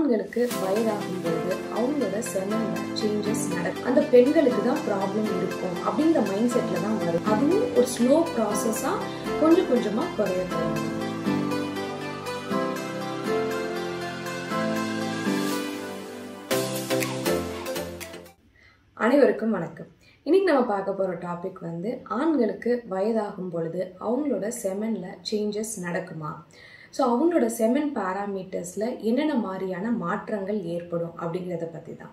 ஆண்களுக்கு வயதாகும் பொழுது அவங்களோட செமன்ல சேஞ்சஸ் நடக்கும் அந்த பெண்களுக்கு தான் ப்ராப்ளம் இருக்கும் அப்படிங்கிற மைண்ட் செட்ல தான் வரும் அதுவும் ஒரு ஸ்லோ ப்ராசஸா கொஞ்சம் கொஞ்சமா குறைய தொடங்கும் அனைவருக்கும் வணக்கம் இன்னைக்கு நம்ம பார்க்க போகிற டாபிக் வந்து ஆண்களுக்கு வயதாகும் பொழுது அவங்களோட செமனில் சேஞ்சஸ் நடக்குமா ஸோ அவங்களோட செமன் பேராமீட்டர்ஸில் என்னென்ன மாதிரியான மாற்றங்கள் ஏற்படும் அப்படிங்கிறத பற்றி தான்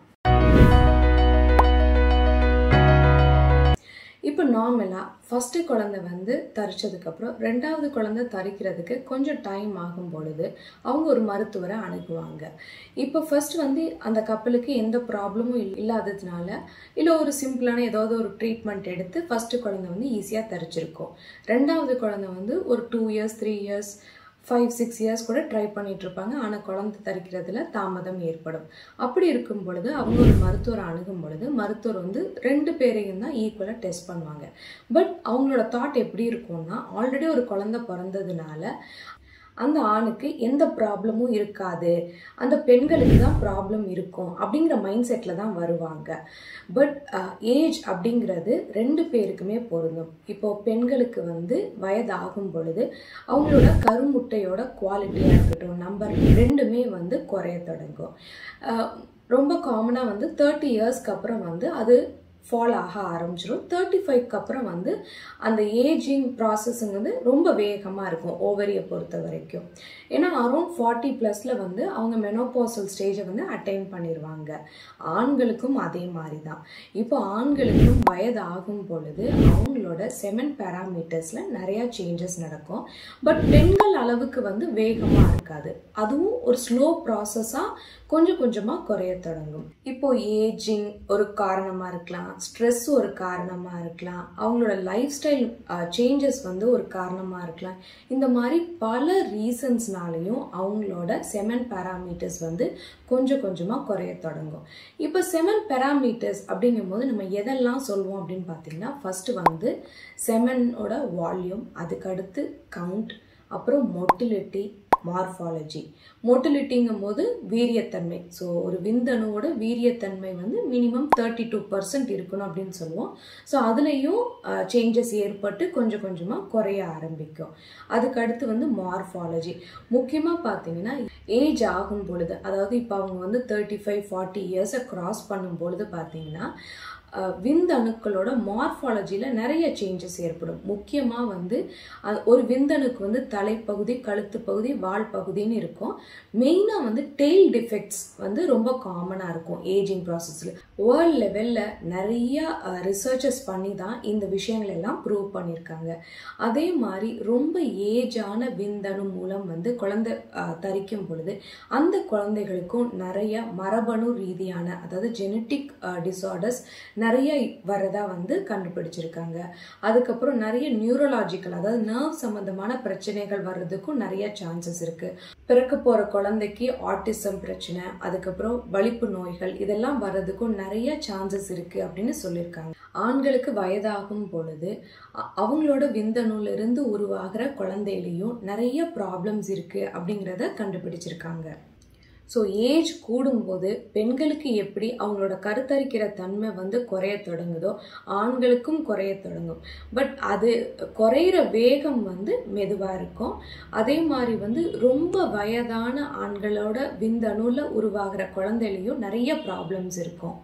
இப்போ நார்மலாக ஃபஸ்ட்டு குழந்தை வந்து தரிச்சதுக்கப்புறம் ரெண்டாவது குழந்தை தரிக்கிறதுக்கு கொஞ்சம் டைம் ஆகும் பொழுது அவங்க ஒரு மருத்துவரை அணுகுவாங்க இப்போ ஃபர்ஸ்ட் வந்து அந்த கப்பலுக்கு எந்த ப்ராப்ளமும் இல்லாததுனால இல்லை ஒரு சிம்பிளான ஏதாவது ஒரு ட்ரீட்மெண்ட் எடுத்து ஃபஸ்ட்டு குழந்தை வந்து ஈஸியாக தரிச்சிருக்கோம் ரெண்டாவது குழந்தை வந்து ஒரு two years three years five six years கூட ட்ரை பண்ணிட்டு இருப்பாங்க ஆனால் குழந்தை தரிக்கிறதுல தாமதம் ஏற்படும் அப்படி இருக்கும் பொழுது அவங்க ஒரு மருத்துவரை அணுகும் பொழுது மருத்துவர் வந்து ரெண்டு பேரையும் தான் ஈக்குவலாக டெஸ்ட் பண்ணுவாங்க பட் அவங்களோட தாட் எப்படி இருக்கும்னா ஆல்ரெடி ஒரு குழந்தை பிறந்ததுனால அந்த ஆணுக்கு எந்த ப்ராப்ளமும் இருக்காது அந்த பெண்களுக்கு தான் ப்ராப்ளம் இருக்கும் அப்படிங்கிற மைண்ட் செட்டில் தான் வருவாங்க பட் ஏஜ் அப்படிங்கிறது ரெண்டு பேருக்குமே பொருந்தும் இப்போ பெண்களுக்கு வந்து வயதாகும் பொழுது அவங்களோட கருமுட்டையோட குவாலிட்டியாக இருக்கட்டும் நம்பர் ரெண்டுமே வந்து குறைய தொடங்கும் ரொம்ப காமனாக வந்து தேர்ட்டி இயர்ஸ்க்கு அப்புறம் வந்து அது ஃபால் ஆக ஆரம்பிச்சிடும் தேர்ட்டி ஃபைவ்க்கு அப்புறம் வந்து அந்த ஏஜிங் ப்ராசஸிங் வந்து ரொம்ப வேகமாக இருக்கும் ஓவரியை பொறுத்த வரைக்கும் ஏன்னா அரௌண்ட் ஃபார்ட்டி ப்ளஸில் வந்து அவங்க மெனோபாசல் ஸ்டேஜை வந்து அட்டைன் பண்ணிடுவாங்க ஆண்களுக்கும் அதே மாதிரி தான் இப்போ ஆண்களுக்கும் வயது ஆகும் பொழுது அவங்களோட செமன் பேராமீட்டர்ஸில் நிறையா சேஞ்சஸ் நடக்கும் பட் பெண்கள் அளவுக்கு வந்து வேகமாக இருக்காது அதுவும் ஒரு ஸ்லோ ப்ராசஸாக கொஞ்சம் கொஞ்சமாக குறைய தொடங்கும் இப்போ ஏஜிங் ஒரு காரணமாக இருக்கலாம் ஸ்ட்ரெஸ் ஒரு காரணமாக இருக்கலாம் அவங்களோட லைஃப் ஸ்டைல் சேஞ்சஸ் வந்து ஒரு காரணமாக இருக்கலாம் இந்த மாதிரி பல ரீசன்ஸ்னாலையும் அவங்களோட செமன் பேராமீட்டர்ஸ் வந்து கொஞ்சம் கொஞ்சமாக குறைய தொடங்கும் இப்போ செமன் பேராமீட்டர்ஸ் அப்படிங்கும்போது நம்ம எதெல்லாம் சொல்லுவோம் அப்படின்னு பார்த்தீங்கன்னா ஃபஸ்ட்டு வந்து செமனோட வால்யூம் அதுக்கடுத்து கவுண்ட் அப்புறம் மொட்டிலிட்டி மார்ஃபாலஜி மோட்டிலிட்டிங்கும் போது வீரியத்தன்மை ஸோ ஒரு விந்தணுவோட வீரியத்தன்மை வந்து மினிமம் தேர்ட்டி டூ பர்சன்ட் இருக்கணும் அப்படின்னு சொல்லுவோம் ஸோ அதுலேயும் சேஞ்சஸ் ஏற்பட்டு கொஞ்சம் கொஞ்சமாக குறைய ஆரம்பிக்கும் அதுக்கு அடுத்து வந்து மார்ஃபாலஜி முக்கியமாக பார்த்தீங்கன்னா ஏஜ் ஆகும் பொழுது அதாவது இப்போ அவங்க வந்து தேர்ட்டி ஃபைவ் ஃபார்ட்டி இயர்ஸை க்ராஸ் பண்ணும் பொழுது பார்த்தீங்கன்னா விந்தணுக்களோட மார்ஃபாலஜியில் நிறைய சேஞ்சஸ் ஏற்படும் முக்கியமாக வந்து ஒரு விந்தணுக்கு வந்து தலைப்பகுதி கழுத்து பகுதி வால் பகுதின்னு இருக்கும் மெயினாக வந்து டெய்ல் டிஃபெக்ட்ஸ் வந்து ரொம்ப காமனாக இருக்கும் ஏஜிங் ப்ராசஸில் வேர்ல்ட் லெவலில் நிறைய ரிசர்ச்சஸ் பண்ணி தான் இந்த விஷயங்கள் எல்லாம் ப்ரூவ் பண்ணியிருக்காங்க அதே மாதிரி ரொம்ப ஏஜான விந்தணு மூலம் வந்து குழந்தை தரிக்கும் பொழுது அந்த குழந்தைகளுக்கும் நிறைய மரபணு ரீதியான அதாவது ஜெனட்டிக் டிசார்டர்ஸ் நிறைய வரதா வந்து கண்டுபிடிச்சிருக்காங்க அதுக்கப்புறம் நிறைய நியூரலாஜிக்கல் அதாவது நர்வ் சம்பந்தமான பிரச்சனைகள் வர்றதுக்கும் நிறைய சான்சஸ் இருக்கு பிறக்க போற குழந்தைக்கு ஆட்டிசம் பிரச்சனை அதுக்கப்புறம் வலிப்பு நோய்கள் இதெல்லாம் வர்றதுக்கும் நிறைய சான்சஸ் இருக்கு அப்படின்னு சொல்லியிருக்காங்க ஆண்களுக்கு வயதாகும் பொழுது அவங்களோட விந்தணுல இருந்து உருவாகிற குழந்தையிலையும் நிறைய ப்ராப்ளம்ஸ் இருக்கு அப்படிங்கிறத கண்டுபிடிச்சிருக்காங்க ஸோ ஏஜ் கூடும்போது பெண்களுக்கு எப்படி அவங்களோட கருத்தரிக்கிற தன்மை வந்து குறைய தொடங்குதோ ஆண்களுக்கும் குறைய தொடங்கும் பட் அது குறையிற வேகம் வந்து மெதுவாக இருக்கும் அதே மாதிரி வந்து ரொம்ப வயதான ஆண்களோட விந்தணுவில் உருவாகிற குழந்தையிலையும் நிறைய ப்ராப்ளம்ஸ் இருக்கும்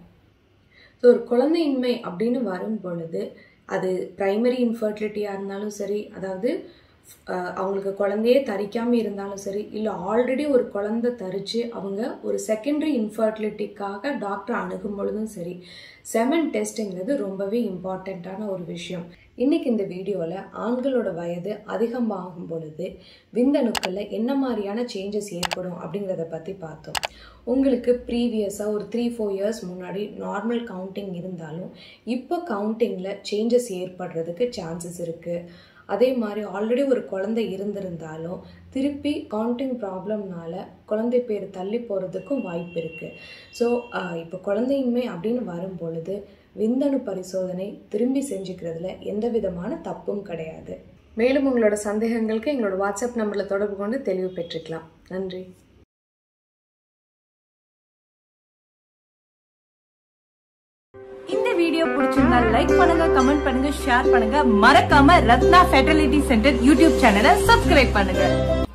ஸோ ஒரு குழந்தையின்மை அப்படின்னு வரும் பொழுது அது ப்ரைமரி இன்ஃபர்டிலிட்டியாக இருந்தாலும் சரி அதாவது அவங்களுக்கு குழந்தையே தரிக்காமல் இருந்தாலும் சரி இல்லை ஆல்ரெடி ஒரு குழந்தை தரித்து அவங்க ஒரு செகண்டரி இன்ஃபர்டிலிட்டிக்காக டாக்டர் அணுகும் பொழுதும் சரி செமன் டெஸ்ட்டுங்கிறது ரொம்பவே இம்பார்ட்டண்ட்டான ஒரு விஷயம் இன்றைக்கி இந்த வீடியோவில் ஆண்களோட வயது அதிகமாகும் பொழுது விந்தணுக்களில் என்ன மாதிரியான சேஞ்சஸ் ஏற்படும் அப்படிங்கிறத பற்றி பார்த்தோம் உங்களுக்கு ப்ரீவியஸாக ஒரு த்ரீ ஃபோர் இயர்ஸ் முன்னாடி நார்மல் கவுண்டிங் இருந்தாலும் இப்போ கவுண்டிங்கில் சேஞ்சஸ் ஏற்படுறதுக்கு சான்சஸ் இருக்குது அதே மாதிரி ஆல்ரெடி ஒரு குழந்தை இருந்திருந்தாலும் திருப்பி கவுண்டிங் ப்ராப்ளம்னால குழந்தை பேர் தள்ளி போகிறதுக்கும் வாய்ப்பு இருக்குது ஸோ இப்போ குழந்தையின்மை அப்படின்னு வரும் பொழுது விந்தணு பரிசோதனை திரும்பி செஞ்சுக்கிறதுல எந்த விதமான தப்பும் கிடையாது மேலும் உங்களோட சந்தேகங்களுக்கு எங்களோட வாட்ஸ்அப் நம்பரில் தொடர்பு கொண்டு தெளிவு பெற்றுக்கலாம் நன்றி வீடியோ பிடிச்சிருந்தா லைக் பண்ணுங்க கமெண்ட் பண்ணுங்க ஷேர் பண்ணுங்க மறக்காம ரத்னா ஃபெர்டிலிட்டி சென்டர் யூடியூப் சேனலை சப்ஸ்கிரைப் பண்ணுங்க